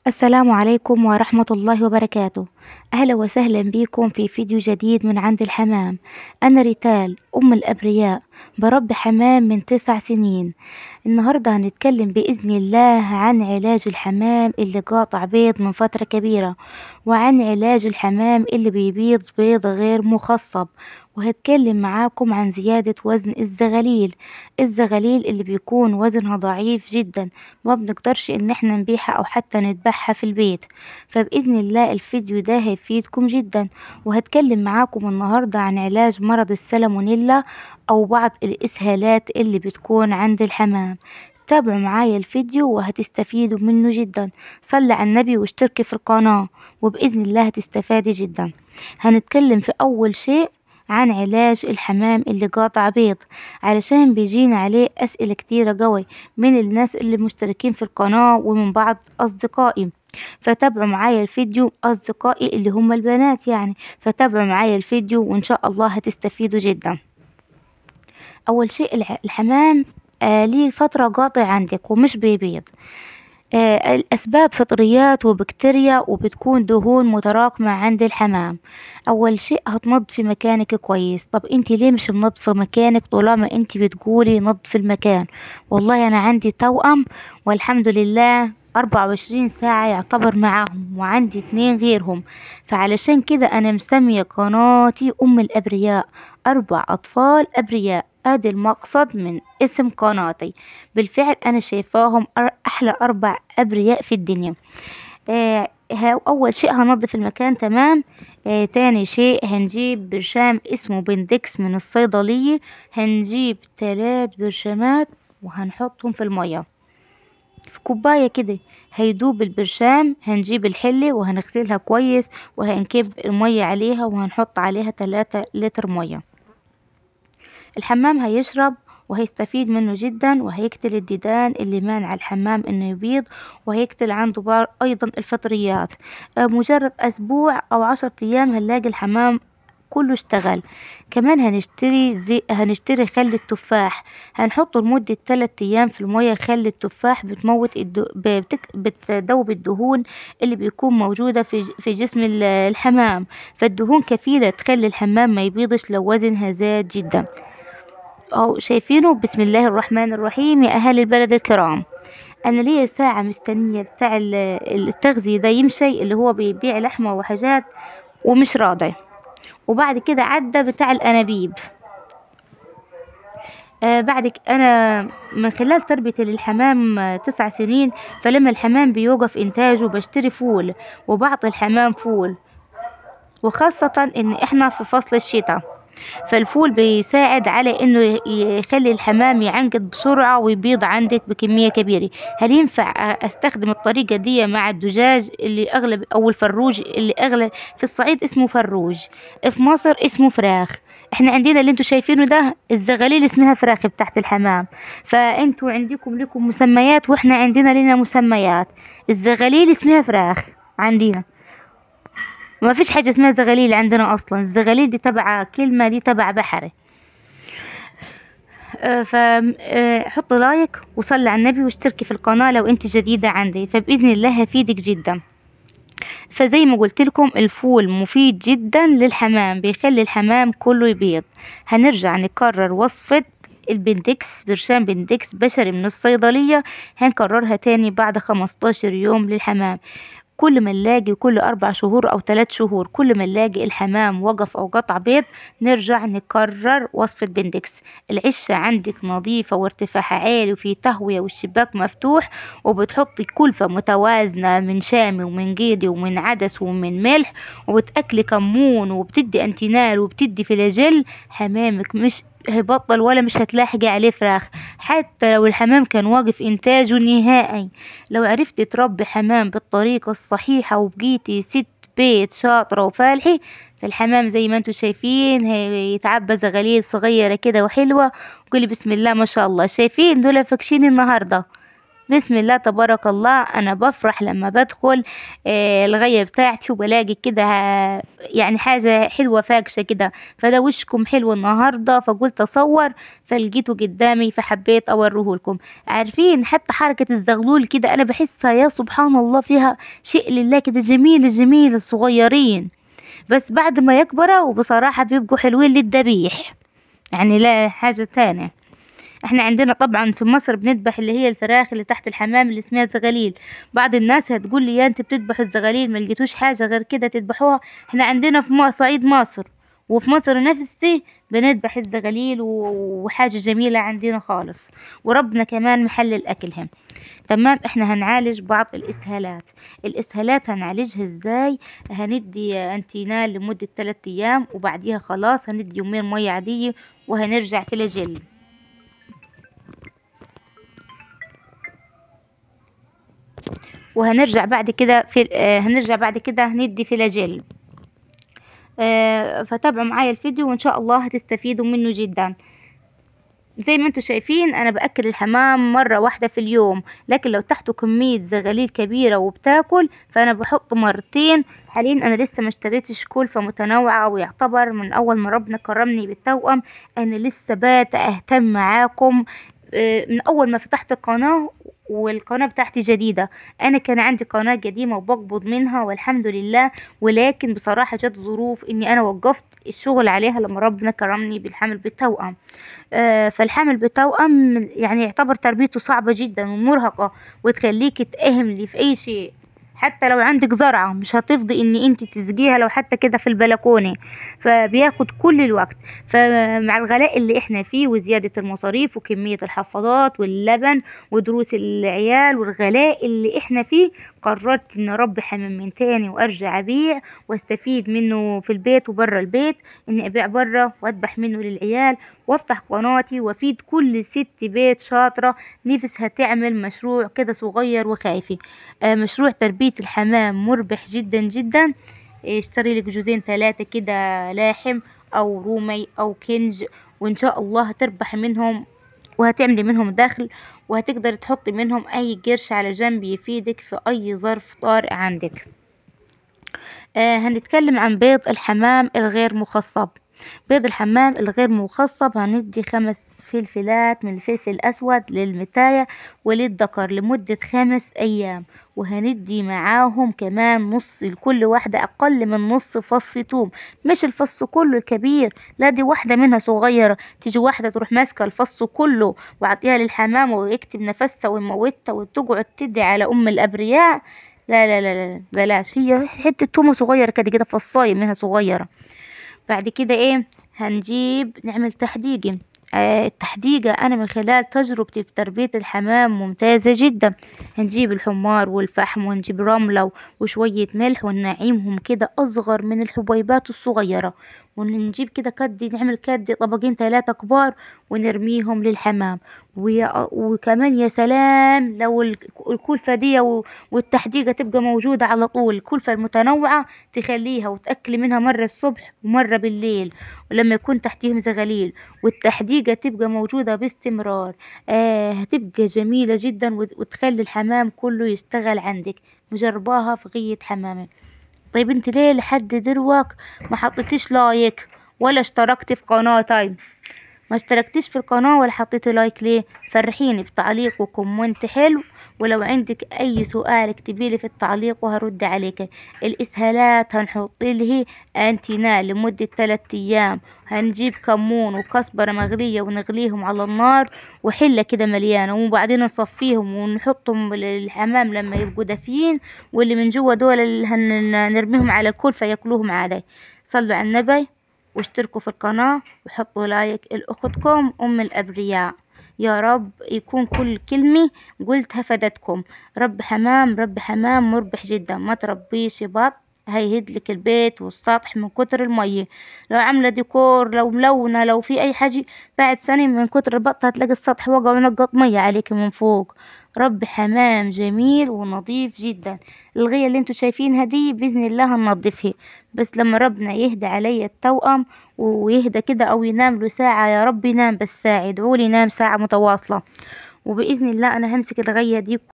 السلام عليكم ورحمة الله وبركاته أهلا وسهلا بكم في فيديو جديد من عند الحمام أنا ريتال أم الأبرياء بربي حمام من تسع سنين النهاردة هنتكلم بإذن الله عن علاج الحمام اللي قاطع بيض من فترة كبيرة وعن علاج الحمام اللي بيبيض بيض غير مخصب وهتكلم معاكم عن زيادة وزن الزغاليل الزغاليل اللي بيكون وزنها ضعيف جدا ما بنقدرش ان احنا نبيعها او حتى نذبحها في البيت فبإذن الله الفيديو ده هيفيدكم جدا وهتكلم معاكم النهاردة عن علاج مرض السالمونيلا او بعض الاسهالات اللي بتكون عند الحمام تابعوا معايا الفيديو وهتستفيدوا منه جدا صلي على النبي واشتركي في القناة وبإذن الله هتستفادي جدا هنتكلم في أول شيء عن علاج الحمام اللي قاطع بيض علشان بيجينا عليه أسئلة كتيرة قوي من الناس اللي مشتركين في القناة ومن بعض أصدقائي فتابعوا معايا الفيديو أصدقائي اللي هم البنات يعني فتابعوا معايا الفيديو وإن شاء الله هتستفيدوا جدا أول شيء الح- الحمام آه ليه فترة قاطع عندك ومش بيبيض آه الأسباب فطريات وبكتيريا وبتكون دهون متراكمة عند الحمام أول شيء هتنضفي مكانك كويس طب انتي ليه مش منظفة مكانك طالما انتي بتقولي نظف المكان والله أنا عندي توأم والحمد لله أربعة وعشرين ساعة يعتبر معاهم وعندي اتنين غيرهم فعلشان كده أنا مسمية قناتي أم الأبرياء أربع أطفال أبرياء ادي المقصد من اسم قناتي بالفعل انا شايفاهم أر- احلى اربع ابرياء في الدنيا آه ها- اول شيء هنضف المكان تمام آه تاني شيء هنجيب برشام اسمه بندكس من الصيدلية هنجيب ثلاث برشامات وهنحطهم في المية في كوباية كده هيدوب البرشام هنجيب الحلة وهنغسلها كويس وهنكب المية عليها وهنحط عليها تلاتة لتر مية الحمام هيشرب وهيستفيد منه جدا وهيقتل الديدان اللي مانع الحمام انه يبيض وهيقتل عنده بار ايضا الفطريات آه، مجرد اسبوع او عشر ايام هنلاقي الحمام كله اشتغل كمان هنشتري زي هنشتري خل التفاح هنحطه لمدة تلات أيام في المية خل التفاح بتموت الدو... بتك... بتدوب الدهون اللي بيكون موجودة في, ج... في جسم ال- الحمام فالدهون كفيلة تخلي الحمام ما يبيضش لو وزنها زاد جدا أو شايفينه بسم الله الرحمن الرحيم يا أهل البلد الكرام أنا ليا ساعة مستنية بتاع ال- التغذية ده يمشي اللي هو بيبيع لحمة وحاجات ومش راضي وبعد كده عدى بتاع الأنابيب آه بعد ك- أنا من خلال تربيتي للحمام آه، تسع سنين فلما الحمام بيوقف إنتاجه بشتري فول وبعطي الحمام فول وخاصة إن إحنا في فصل الشتاء فالفول بيساعد على انه ي- يخلي الحمام يعنقد بسرعة ويبيض عندك بكمية كبيرة هل ينفع أ- استخدم الطريقة دي مع الدجاج اللي اغلب او الفروج اللي اغلب في الصعيد اسمه فروج في مصر اسمه فراخ احنا عندنا اللي انتوا شايفينه ده الزغاليل اسمها فراخ بتاعت الحمام فانتوا عندكم لكم مسميات واحنا عندنا لنا مسميات الزغاليل اسمها فراخ عندنا ما فيش حاجة اسمها زغاليل عندنا أصلا الزغاليل دي تبع كلمة دي تبع بحري آه، ف آه، حط لايك وصلي على النبي واشتركي في القناة لو انت جديدة عندي فبإذن الله هفيدك جدا فزي ما قلت لكم الفول مفيد جدا للحمام بيخلي الحمام كله يبيض هنرجع نكرر وصفة البندكس برشام بندكس بشري من الصيدلية هنكررها تاني بعد 15 يوم للحمام كل ما نلاقي كل أربع شهور أو ثلاث شهور كل ما نلاقي الحمام وقف أو قطع بيض نرجع نكرر وصفة بندكس العشة عندك نظيفة وارتفاعها عالي وفي تهوية والشباك مفتوح وبتحطي كلفة متوازنة من شامي ومن قيدي ومن عدس ومن ملح وبتأكلي كمون وبتدي انتينال وبتدي فلاجيل حمامك مش هيبطل ولا مش هتلاحقي عليه فراخ حتى لو الحمام كان واقف إنتاجه نهائي لو عرفتي تربي حمام بالطريقة الصحيحة وبقيتي ست بيت شاطرة وفالحي فالحمام زي ما انتوا شايفين هيتعبى زغاليل صغيرة كده وحلوة وقولي بسم الله ما شاء الله شايفين دول فكشين النهاردة بسم الله تبارك الله انا بفرح لما بدخل آه، الغاية بتاعتي وبلاقي كده آه، يعني حاجة حلوة فاكشة كده فده وشكم حلو النهاردة فقلت اصور فلقيته قدامي فحبيت اوريه لكم عارفين حتى حركة الزغلول كده انا بحسها يا سبحان الله فيها شيء لله كده جميل جميل الصغيرين بس بعد ما يكبروا وبصراحة بيبقوا حلوين للذبيح يعني لا حاجة تانية احنا عندنا طبعا في مصر بنذبح اللي هي الفراخ اللي تحت الحمام اللي اسمها زغاليل بعض الناس هتقول لي يا انت بتذبحوا الزغاليل ما لقيتوش حاجة غير كده تذبحوها احنا عندنا في م- صعيد مصر وفي مصر نفسي بنذبح الزغاليل و- وحاجة جميلة عندنا خالص وربنا كمان محل الأكلهم تمام احنا هنعالج بعض الإسهالات الإسهالات هنعالجها ازاي هندي انتينال لمدة 3 أيام وبعديها خلاص هندي يومين مية عادية وهنرجع فلاجيل وهنرجع بعد كده في آه، هنرجع بعد كده ندي فلاجيل آه، فتابعوا معايا الفيديو وان شاء الله هتستفيدوا منه جدا زي ما انتم شايفين انا باكل الحمام مره واحده في اليوم لكن لو تحته كميه زغاليل كبيره وبتاكل فانا بحط مرتين حاليا انا لسه ما اشتريتش كلفه متنوعه ويعتبر من اول ما ربنا كرمني بالتوأم انا لسه بات اهتم معاكم آه، من اول ما فتحت القناه والقناه بتاعتي جديده انا كان عندي قناه قديمه وبقبض منها والحمد لله ولكن بصراحه جت ظروف اني انا وقفت الشغل عليها لما ربنا كرمني بالحمل بالتوأم آه، فالحمل بالتوأم يعني يعتبر تربيته صعبة جدا ومرهقة وتخليك تأهملي في أي شيء حتى لو عندك زرعة مش هتفضي ان انت تسقيها لو حتى كده في البلكونة فبياخد كل الوقت فمع الغلاء اللي احنا فيه وزيادة المصاريف وكمية الحفاضات واللبن ودروس العيال والغلاء اللي احنا فيه قررت ان اربي حمام من تاني وارجع ابيع واستفيد منه في البيت وبره البيت اني ابيع بره واذبح منه للعيال وافتح قناتي وافيد كل ست بيت شاطرة نفسها تعمل مشروع كده صغير وخايفي آه، مشروع تربية الحمام مربح جدا جدا آه، اشتري لك جوزين ثلاثة كده لاحم او رومي او كنج وان شاء الله هتربح منهم وهتعملي منهم دخل وهتقدر تحطي منهم اي قرش على جنب يفيدك في اي ظرف طارئ عندك آه هنتكلم عن بيض الحمام الغير مخصب بيض الحمام الغير مخصب هندي خمس فلفلات من الفلفل الأسود للمتاية وللذكر لمدة خمس أيام وهندي معاهم كمان نص لكل واحدة أقل من نص فص توم مش الفص كله الكبير لا دي واحدة منها صغيرة تيجي واحدة تروح ماسكة الفص كله وعطيها للحمام ويكتب نفسها ويموتها وتقعد تدي على أم الأبرياء لا لا لا لا بلاش هي حتة تومة صغيرة كده كده فصاية منها صغيرة بعد كده ايه هنجيب نعمل تحديقة آه التحديقة أنا من خلال تجربتي في تربية الحمام ممتازة جدا هنجيب الحمار والفحم ونجيب رملة وشوية ملح وننعمهم كده أصغر من الحبيبات الصغيرة ونجيب كده كدي نعمل كدي طبقين ثلاثة كبار ونرميهم للحمام ويا وكمان يا سلام لو ال- الكلفة دي و- والتحديقة تبقى موجودة على طول الكلفة المتنوعة تخليها وتأكلي منها مرة الصبح ومرة بالليل ولما يكون تحتيهم زغاليل والتحديقة تبقى موجودة باستمرار آه هتبقى جميلة جدا وت- وتخلي الحمام كله يشتغل عندك مجرباها في غية حمامة طيب انت ليه لحد دروك ما حطيتيش لايك ولا اشتركتي في قناتي ما اشتركتيش في القناة ولا حطيتي لايك ليه فرحيني بتعليق وكومنت حلو ولو عندك اي سؤال اكتبيلي في التعليق وهرد عليك الاسهالات هنحط له انتينال لمدة 3 ايام هنجيب كمون وكزبرة مغلية ونغليهم على النار وحلة كده مليانة وبعدين نصفيهم ونحطهم للحمام لما يبقوا دافيين واللي من جوا دول اللي هنرميهم على الكل فياكلوهم عادي صلوا على النبي واشتركوا في القناة وحطوا لايك لأختكم أم الأبرياء يا رب يكون كل كلمة قلتها فادتكم رب حمام رب حمام مربح جدا ما تربيش بط هيهدلك البيت والسطح من كتر المية لو عاملة ديكور لو ملونة لو في أي حاجة بعد سنة من كتر البط هتلاقي السطح وقع ونقط مية عليك من فوق رب حمام جميل ونظيف جدا الغية اللي انتوا شايفينها دي بإذن الله هننضفها بس لما ربنا يهدى علي التوأم ويهدى كده أو ينام له ساعة يا رب ينام بس ساعة ادعولي ينام ساعة متواصلة وبإذن الله أنا همسك الغية دي